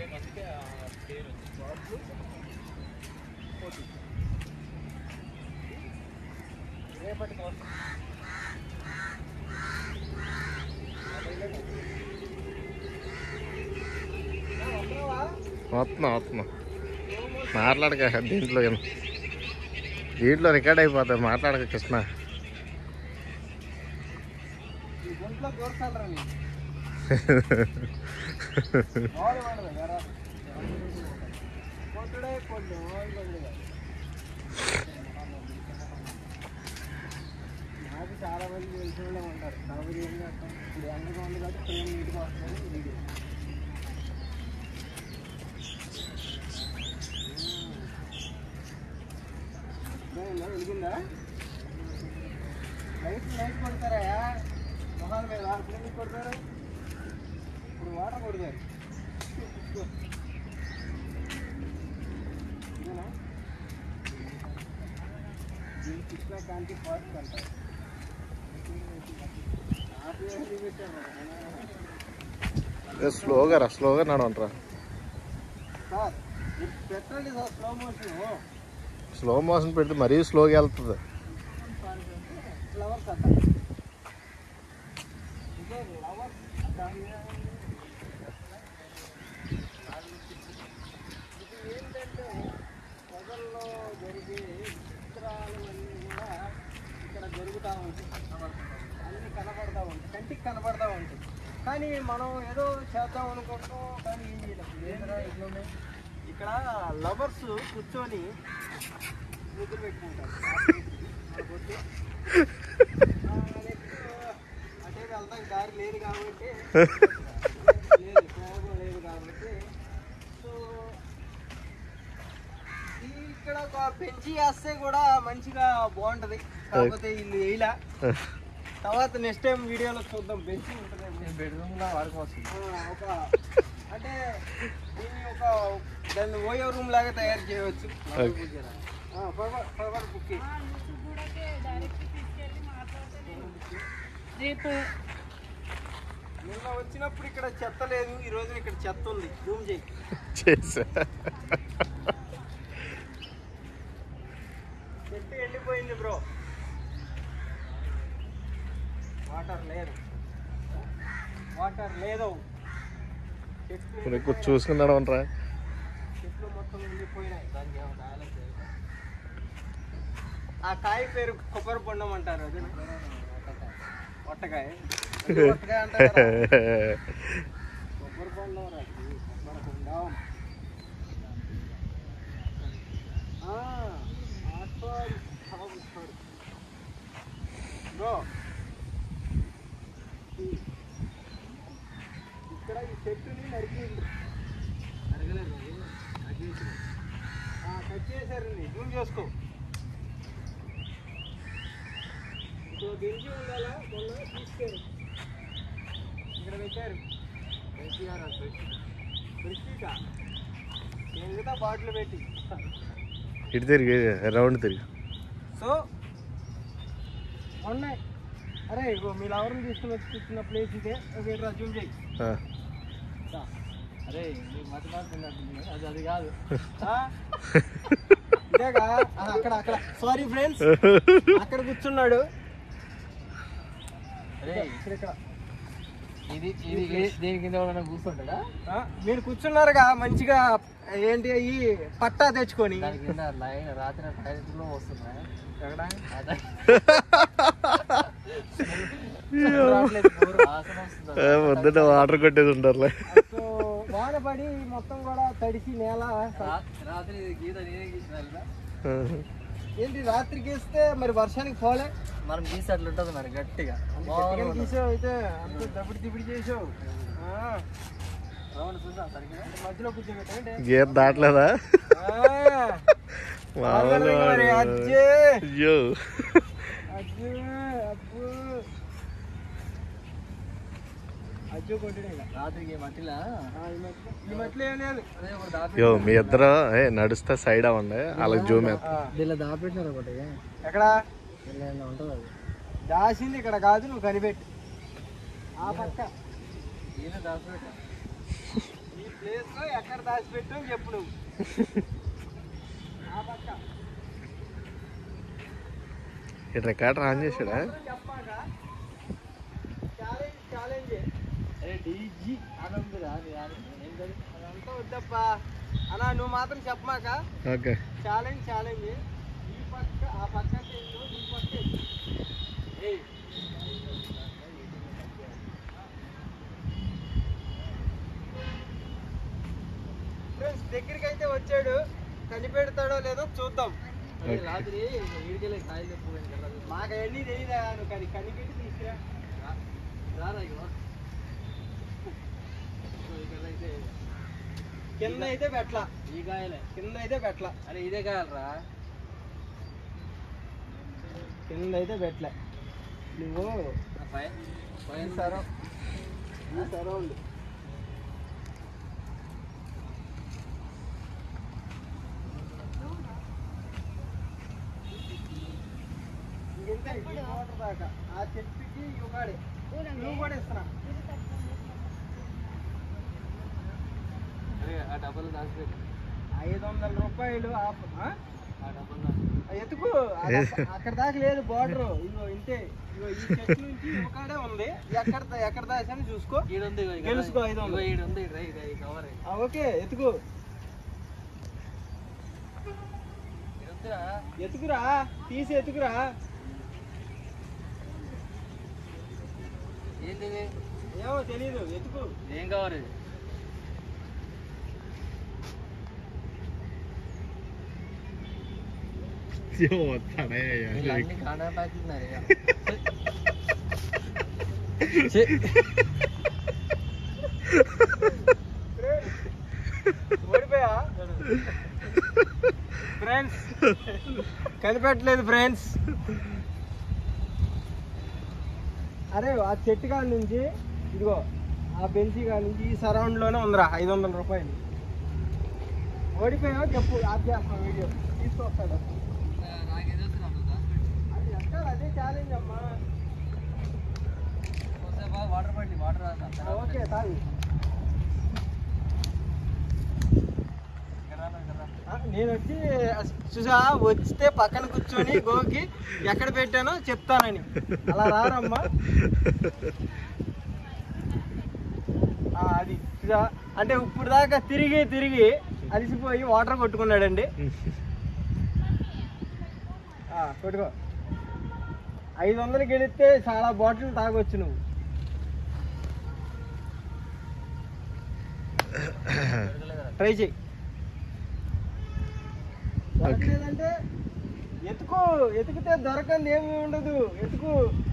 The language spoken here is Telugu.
రేపటి కోసం వస్తున్నా వస్తున్నా మాట్లాడక దీంట్లో ఏం- దీంట్లో రికార్డ్ అయిపోతాయి మాట్లాడక కృష్ణ ఈ గుంట్లో దూరసాలరా నీకు మామూలు వాడదు, ఎరా. కొట్టుడే కొట్టు, మామూలు కొట్టుడు కాదు. నాకు చాలా మంది తెలిసిన వాళ్ళే ఉంటారు కాబట్టి ఏం చేస్తాం ఇప్పుడు ఎండగా ఉంది కాబట్టి ప్రేమ నీటికి వస్తుంది వీడియో ఏమైందా? వెలిగిందా లైట్ లైట్ కొడతారా మొహాల మీద ఇప్పుడు ఎందుకు కొడతారు ఇప్పుడు వాటర్ కొడతారు ఇదేనా దీన్ని కృష్ణ కాంతి పార్క్ అంటారు ఆ పేరు పెట్టారు స్లోగా రా స్లోగా నడవంటరా సార్ ఇది పెట్టండి sir slow motion slow motion పెడితే మరీ స్లోగా వెళ్తుంది ఫ్లవర్స్ అట్ట ఇదే ఫ్లవర్స్ ఇది ఏంటంటే పొగల్లో జరిగే చిత్రాలన్నీ కూడా ఇక్కడ జరుగుతూ ఉంటాయి అన్నీ కనపడతా ఉంటాయి కంటికి కనపడతా ఉంటాయి కానీ మనం ఏదో చేద్దాం అనుకుంటాం కానీ ఏం చేయలేం ఏంటరా ఇట్లా ఉన్నాయి ఇక్కడ లవర్స్ కూర్చొని ముద్దు పెట్టుకుంటారు మనకు వచ్చి అటే వెళ్తాం దారి లేదు కాబట్టి లేదు ఉపయోగం లేదు కాబట్టి సో ఈ ఇక్కడ ఒక పెంచి వేస్తే కూడా మంచిగా బాగుంటది కాకపోతే వీళ్ళు వేయలా తర్వాత నెక్స్ట్ టైం వీడియోలో చూద్దాం బెంచి ఉంటుంది బెడ్రూమ్ గా వాడుకోవచ్చు ఒక అంటే దీన్ని ఒక దాన్ని ఓయో రూమ్ లాగా తయారు చేయవచ్చు ఫర్వర్ బుక్ రేపు నిన్న వచ్చినప్పుడు ఇక్కడ చెత్త లేదు ఈ రోజు ఇక్కడ చెత్త ఉంది జూమ్ చేయి చేసా చెట్టు ఎండిపోయింది బ్రో వాటర్ లేదు వాటర్ లేదు చెట్లు ఇప్పుడు ఎండిపోయినాయి. చూసుకుని నడవంటరా చెట్లు మొత్తం ఎండిపోయినాయి దానికి ఏమో కాయలేదు. ఆ కాయ పేరు కొబ్బరి బొండం అంటారు అది వట్టకాయ అది వట్టకాయ అంటారు కదా. కొబ్బరి బొండం రా ఇది. కొబ్బరి బొండం ఆ, ఆస్వాల్ సాగుతాడు. బ్రో ఈ- ఇక్కడ ఈ చెట్టుని నరికి నరకలేదు కట్ చేసి కట్ చేశారండి జూమ్ చేసుకో ఇప్పుడు గెలిచి ఉండాలా మొన్న తీసుకారు ఇక్కడ పెట్టారు బ్రిస్టీకా మిగతా బాటిల్ పెట్టి ఇటు తిరిగి రౌండ్ తిరిగి సో ఉన్నాయి అరే ఇగో మీరు ఎవరిని తీసుకుని వచ్చి కూర్చున్న ప్లేస్ ఇదే ఒక జూమ్ చేయి ఆ. అరే మతి అది అది కాదు ఇదేగా ఆ, అక్కడ అక్కడ సారీ ఫ్రెండ్స్ అక్కడ కూర్చున్నాడు అరే ఇక్కడ ఇక్కడ ఇది ఇది దేని కింద ఎవరైనా కూర్చుంటాడా ఆ, మీరు కూర్చున్నారుగా మంచిగా ఏంటి ఈ పట్టా తెచ్చుకొని దాని కింద లైన్ రాత్రి టైర్లో వస్తున్నాయి ఎక్కడ వాసన వస్తుంది ఏ, పొద్దున్న వాటర్ కొట్టేది ఉంటారులే సో వాన పడి మొత్తం కూడా తడిసి నేల రా- రాత్రి ఇది గీత నేనే గీసిన ఏంటి రాత్రి గీస్తే మరి వర్షానికి పోలే మనం గీసి అట్లా ఉంటుంది మరి గట్టిగా గట్టిగా గీసావు అయితే అంత దప్పుడు దిప్పుడు చేసావు ఆ, రౌండ్ చూసా సరిగ్గా మధ్యలో కూర్చోబెట్టండి గీత దాటలేదా మామూలు మరి వాడు. అజ్జే అయ్యో అజ్జు అబ్బు అజ్జు కొట్టిన రాత్రికి మట్టిలా ఈ మట్టిలో ఏం లేదు అదే ఒక దాపి యో మీ ఇద్దరు ఏ నడుస్తా సైడ్ అవ్వండి వాళ్ళకి జూమ్ ఆ, దీనిలో దాపెట్టినారు ఒకటి ఎక్కడ ఇలా ఉంటుంది అది దాసింది ఇక్కడ కాదు నువ్వు కనిపెట్టు ఆ పక్క ఈయన దాచిపెట్టా ఈ ప్లేస్ లో ఎక్కడ దాచిపెట్టావు చెప్పు నువ్వు ఆ పక్క ఇక్కడ రికార్డర్ ఆన్ చేసాడా చెప్పాక ఛాలెంజ్ ఛాలెంజ్ అరే డీజీ ఆనందరా నీ ఆనందం. ఏం కాదు. అదంతా వద్దప్పా అన్నా నువ్వు మాత్రం చెప్పమాక ఓకే ఛాలెంజ్ ఛాలెంజ్ ఈ పక్క ఆ పక్క చెయ్యి, ఈ పక్క చెయ్యి. ఏయ్. ఫ్రెండ్స్ దగ్గరికి అయితే వచ్చాడు కనిపెడతాడో లేదో చూద్దాం అరే రాత్రి వీడికెళ్ళి కాయలు తెప్పుకోండి కదా మాకు అవన్నీ తెలియదా నువ్వు కని కనిపెట్టి తీసుకురా రారా ఇగో ఇగో ఇక్కడ అయితే కింద అయితే పెట్టలా ఈ కాయలే కింద అయితే పెట్టలా అరే ఇదే కాయాలరా కింద అయితే పెట్టలే నువ్వు పై పై ఈ సరం ఈ సరౌండ్ ఇంకెంత ఈ మోటార్ దాకా ఆ చెట్టుకి ఇవ్వగాడే నువ్వు కూడా ఇస్తున్నా అరే ఆ డబ్బులు దాచిపెట్టు ఐదు వందల రూపాయలు ఆ- ఆ? ఆ డబ్బులు దాచి ఆ ఎత్తుకు ఆ దప్ప- అక్కడ దాకా లేదు బార్డర్ ఇగో ఇంతే ఇగో ఈ చెట్టు నుంచి ఇవ్వకాడే ఉంది ఎక్కడ దా- ఎక్కడ దాచాను చూసుకో ఈడుంది ఇగో ఇక్కడ. గెలుచుకో ఐదు వందలు. ఇగో ఈడుంది ఇక్కడ ఇది ఈ కవర్ ఆ, ఓకే ఎత్తుకు ఈడుందిరా ఎత్తుకురా తీసి ఎత్తుకురా ఏంది ఇది? ఏమో తెలీదు ఎత్తుకు ఏం కవర్ ఇది వీళ్ళు అన్ని కాండా ప్యాకెట్లు ఇక ఛీ. ఓడిపోయా ఫ్రెండ్స్ కనిపెట్టలేదు ఫ్రెండ్స్ అరే ఆ చెట్టు కాడ నుంచి ఇదిగో ఆ బెంచీ కాడ నుంచి ఈ సరౌండ్ లోనే ఉందిరా ఐదు వందల రూపాయలు ఓడిపోయావా చెప్పు ఆప్ చేస్తాం వీడియో తీసుకొస్తాడు నాకేం తెలుసు నాకు దాచిపెట్టు. అది ఎక్కడ అదే ఛాలెంజ్ అమ్మా కొద్దిసేపు ఆగు, వాటర్ పట్టి వాటర్ రాస్తా. ఆ, ఓకే తాగి ఇక్కడ రా, ఇక్కడ రా. ఆ, నేను వచ్చి చూసా వచ్చితే పక్కన కూర్చొని గోకి ఎక్కడ పెట్టానో చెప్తానని అలా రారమ్మా ఆ, అది చూసా అంటే ఇప్పుడు దాకా తిరిగి తిరిగి అలసిపోయి వాటర్ కొట్టుకున్నాడండి ఆ, కొట్టుకో ఐదు వందలు గెలిస్తే చాలా బాటిల్ తాగొచ్చు నువ్వు ట్రై చెయ్యి దొరకలేదంటే ఎతుకు ఎతుకుతే దొరకంది ఏమి ఉండదు ఎతుకు